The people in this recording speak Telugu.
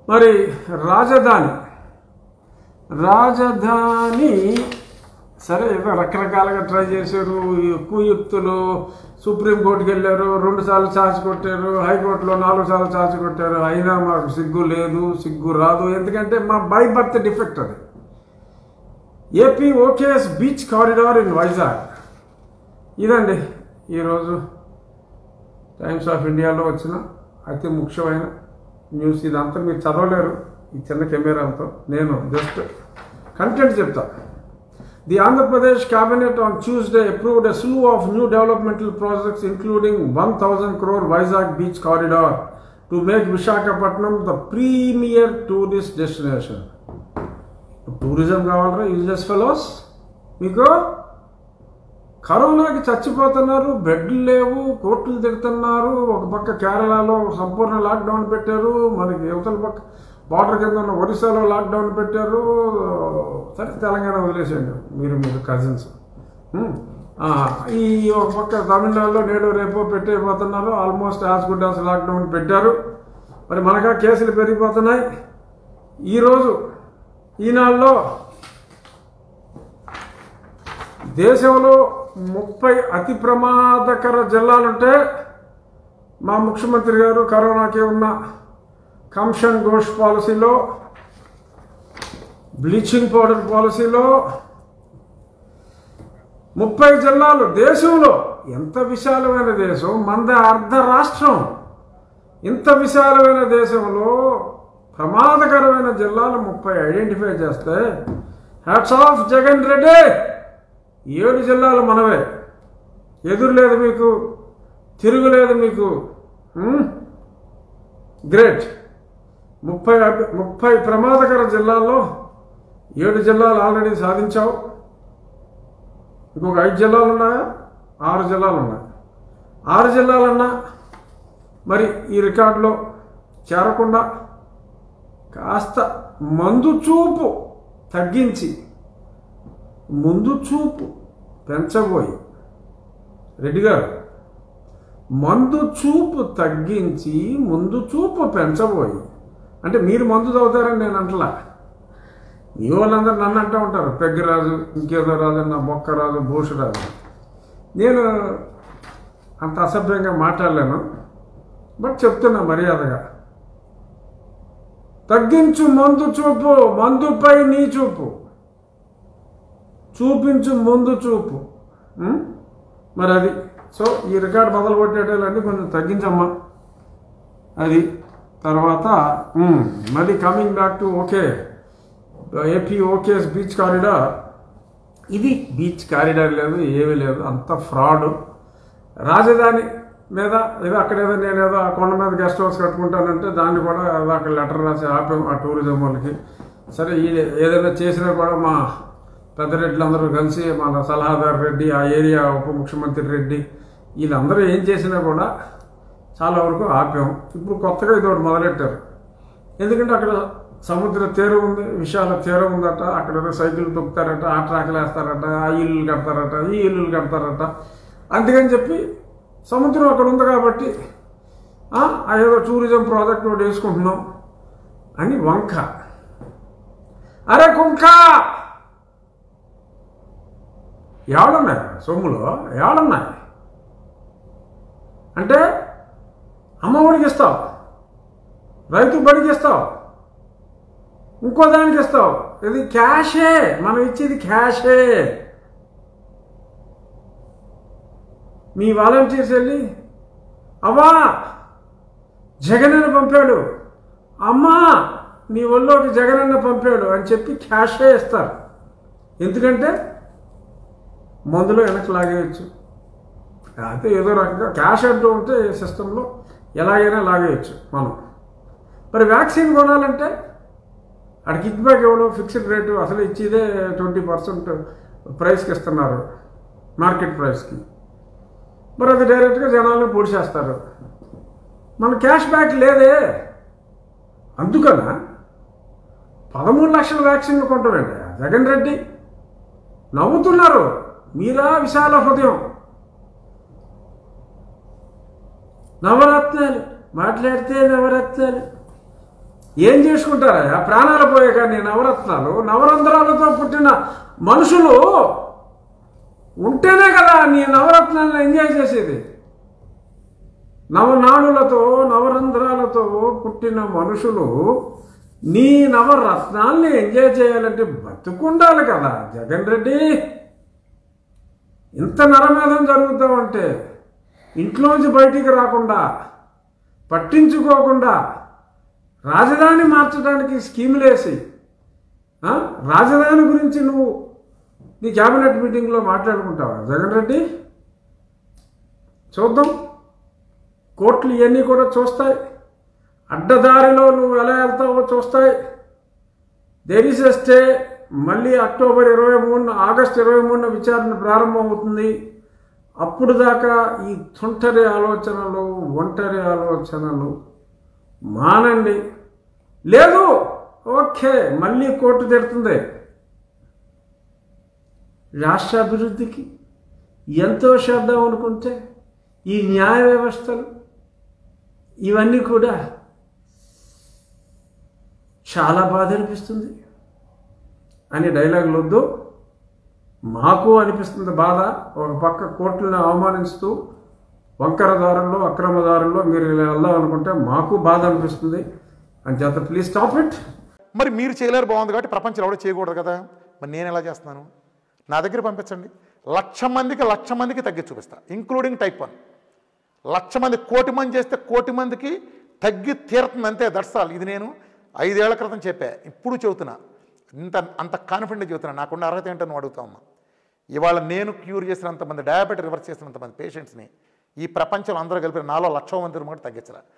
మరి రాజధాని రాజధాని సరే ఏదో రకరకాలుగా ట్రై చేశారు ఎక్కువ యుక్తులు సుప్రీంకోర్టుకి వెళ్ళారు రెండు సార్లు ఛార్జ్ కొట్టారు హైకోర్టులో నాలుగు సార్లు ఛార్జ్ కొట్టారు అయినా మాకు సిగ్గు లేదు సిగ్గు రాదు ఎందుకంటే మా బై బర్త్ డిఫెక్ట్ అది AP OKs beach corridor in Vizag ఇదండి ఈరోజు టైమ్స్ ఆఫ్ ఇండియాలో వచ్చిన అతి ముఖ్యమైన న్యూస్ ఇదంతా మీరు చదవలేరు ఈ చిన్న కెమెరాలతో నేను జస్ట్ కంటెంట్ చెప్తా the Andhra Pradesh cabinet on Tuesday approved a slew of new developmental projects including one thousand crore Vizag beach corridor to make Visakhapatnam the premier tourist destination tourism కావాలరా యూజ్లెస్ ఫెలోస్ మీకు కరోనాకి చచ్చిపోతున్నారు బెడ్లు లేవు కోర్టులు తిడుతున్నారు ఒక పక్క కేరళలో సంపూర్ణ లాక్డౌన్ పెట్టారు మనకి యువతల పక్క బార్డర్ కింద ఉన్న ఒరిస్సాలో లాక్డౌన్ పెట్టారు సరే తెలంగాణ వదిలేసేయండి మీరు మీరు కజిన్స్ ఈ ఒక పక్క తమిళనాడులో నేడు రేపు పెట్టేయబోతున్నారు almost as good as lockdown పెట్టారు మరి మనకా కేసులు పెరిగిపోతున్నాయి ఈరోజు ఈనాడులో దేశంలో ముప్పై అతి ప్రమాదకర జిల్లాలుంటే మా ముఖ్యమంత్రి గారు కరోనాకి ఉన్న కంషన్ ఘోష్ పాలసీలో బ్లీచింగ్ పౌడర్ పాలసీలో ముప్పై జిల్లాలు దేశంలో ఎంత విశాలమైన దేశం మంద అర్ధ రాష్ట్రం ఇంత విశాలమైన దేశంలో ప్రమాదకరమైన జిల్లాలు ముప్పై ఐడెంటిఫై చేస్తే హ్యాట్స్ ఆఫ్ జగన్ రెడ్డి ఏడు జిల్లాలు మనవే ఎదురులేదు మీకు తిరుగులేదు మీకు గ్రేట్ ముప్పై అభి- ముప్పై ప్రమాదకర జిల్లాల్లో ఏడు జిల్లాలు ఆల్రెడీ సాధించావు ఇంకొక ఐదు జిల్లాలు ఉన్నాయా ఆరు జిల్లాలు ఉన్నాయి ఆరు జిల్లాలన్నా మరి ఈ రికార్డులో చేరకుండా కాస్త మందు చూపు తగ్గించి ముందు చూపు పెంచబోయి రెడ్డి గారు మందు చూపు తగ్గించి ముందు చూపు పెంచబోయి అంటే మీరు మందు చదువుతారని నేను అంటలా మీ వాళ్ళందరూ నన్ను అంటూ ఉంటారు పెగ్గరాజు ఇంకేదో రాజు నా బొక్క రాజు భూషరాజు నేను అంత అసభ్యంగా మాట్లాడలేను బట్ చెప్తున్నా మర్యాదగా తగ్గించు మందు చూపు మందుపై నీ చూపు చూపించు ముందు చూపు ఉం? మరి అది సో ఈ రికార్డ్ మొదలు కొట్టేటోళ్ళన్నీ కొంచెం తగ్గించమ్మా అది తర్వాత ఉం, మళ్ళీ coming back to okay AP OKs beach corridor ఇది బీచ్ కారిడార్ లేదు ఏమీ లేదు అంత ఫ్రాడ్ రాజధాని మీద ఏదో అక్కడ ఏదో నేను ఏదో ఆ కొండ మీద గెస్ట్ హౌస్ కట్టుకుంటానంటే దాన్ని కూడా ఏదో అక్కడ లెటర్ రాసి ఆపాం ఆ టూరిజం వాళ్ళకి సరే ఈ ఏదైనా చేసినా కూడా మా పెద్దరెడ్డిలు అందరూ కలిసి మన సలహాదారు రెడ్డి ఆ ఏరియా ఉప ముఖ్యమంత్రి రెడ్డి వీళ్ళందరూ ఏం చేసినా కూడా చాలా వరకు ఆపాం ఇప్పుడు కొత్తగా ఇది ఒకటి మొదలెట్టారు ఎందుకంటే అక్కడ సముద్ర తీరం ఉంది విశాల తీరం ఉందట అక్కడ ఏదో సైకిల్ తొక్కుతారట ఆ ట్రాక్లు వేస్తారట ఆ ఇల్లులు కడతారట ఈ ఇల్లులు కడతారట అందుకని చెప్పి సముద్రం అక్కడ ఉంది కాబట్టి ఆ, ఆ ఏదో టూరిజం ప్రాజెక్ట్ ఒకటి వేసుకుంటున్నాం అని వంక అరే కుంక ఏడున్నాయి సొమ్ములో ఏడున్నాయి అంటే అమ్మఒడికి ఇస్తావు రైతు బడికి ఇస్తావు ఇంకో దానికి ఇస్తావు ఇది క్యాషే మనం ఇచ్చేది క్యాషే మీ వాలంటీర్స్ వెళ్ళి అవ్వా జగనన్న పంపాడు అమ్మా నీ ఒళ్ళోకి జగనన్న పంపాడు అని చెప్పి క్యాషే ఇస్తారు ఎందుకంటే మందులో వెనక్కి లాగేయచ్చు అయితే ఏదో రకంగా క్యాష్ అంటూ ఉంటే సిస్టంలో ఎలాగైనా లాగేయచ్చు మనం మరి వ్యాక్సిన్ కొనాలంటే అక్కడ కిక్ బ్యాక్ ఇవ్వడం ఫిక్స్డ్ రేటు అసలు ఇచ్చేదే ట్వంటీ పర్సెంట్ ప్రైస్కి ఇస్తున్నారు మార్కెట్ ప్రైస్కి మరి అది డైరెక్ట్గా జనాలను పొడిచేస్తారు మన క్యాష్ బ్యాక్ లేదే అందుకన పదమూడు లక్షల వ్యాక్సిన్లు కొంటామండి జగన్ రెడ్డి నవ్వుతున్నారు మీరా విశాల హృదయం నవరత్నాలు మాట్లాడితే నవరత్నాలు ఏం చేసుకుంటారా ప్రాణాలు పోయే కానీ నవరత్నాలు నవరంధ్రాలతో పుట్టిన మనుషులు ఉంటేనే కదా నీ నవరత్నాలను ఎంజాయ్ చేసేది నవనాడులతో నవరంధ్రాలతో పుట్టిన మనుషులు నీ నవరత్నాల్ని ఎంజాయ్ చేయాలంటే బతుకుండాలి కదా జగన్ రెడ్డి ఇంత నరమేధం జరుగుతూ ఉంటే ఇంట్లోంచి బయటికి రాకుండా పట్టించుకోకుండా రాజధాని మార్చడానికి స్కీములు వేసి ఆ? రాజధాని గురించి నువ్వు నీ క్యాబినెట్ మీటింగ్లో మాట్లాడుకుంటావా జగన్ రెడ్డి చూద్దాం కోర్టులు ఇవన్నీ కూడా చూస్తాయి అడ్డదారిలో నువ్వు ఎలా వెళ్తావో చూస్తాయి దేర్ స్టే మళ్ళీ అక్టోబర్ ఇరవై మూడున ఆగస్టు ఇరవై మూడున విచారణ ప్రారంభమవుతుంది అప్పుడు దాకా ఈ తుంటరి ఆలోచనలు ఒంటరి ఆలోచనలు మానండి లేదు ఓకే మళ్ళీ కోర్టు తిడుతుంది రాష్ట్ర అభివృద్ధికి ఎంతో చేద్దాం అనుకుంటే ఈ న్యాయ వ్యవస్థలు ఇవన్నీ కూడా చాలా బాధ అనిపిస్తుంది అని డైలాగులు వద్దు మాకు అనిపిస్తుంది బాధ ఒక పక్క కోర్టులను అవమానిస్తూ వంకర దారుల్లో అక్రమ దారుల్లో మీరు ఇలా వెళ్దాం అనుకుంటే మాకు బాధ అనిపిస్తుంది అని చేత ప్లీజ్ స్టాప్ ఇట్ మరి మీరు చేయలేరు బాగుంది కాబట్టి ప్రపంచంలో ఎవడో చేయకూడదు కదా మరి నేను ఎలా చేస్తున్నాను నా దగ్గర పంపించండి లక్ష మందికి లక్ష మందికి తగ్గి చూపిస్తా ఇంక్లూడింగ్ టైప్ వన్ లక్ష మంది కోటి మంది చేస్తే కోటి మందికి తగ్గి తీరుతుంది అంతే దర్శాలు ఇది నేను ఐదేళ్ల క్రితం చెప్పా ఇప్పుడు చెబుతున్నా ఇంత అంత కాన్ఫిడెంట్ చెబుతున్నా నాకున్న అర్హత ఏంటో నువ్వు అడుగుతా ఉన్నా ఇవాళ నేను క్యూర్ చేసినంతమంది డయాబెటీ రివర్స్ చేసినంతమంది పేషెంట్స్ని ఈ ప్రపంచంలో అందరూ కలిపి నాలో లక్ష మంది కూడా తగ్గించరా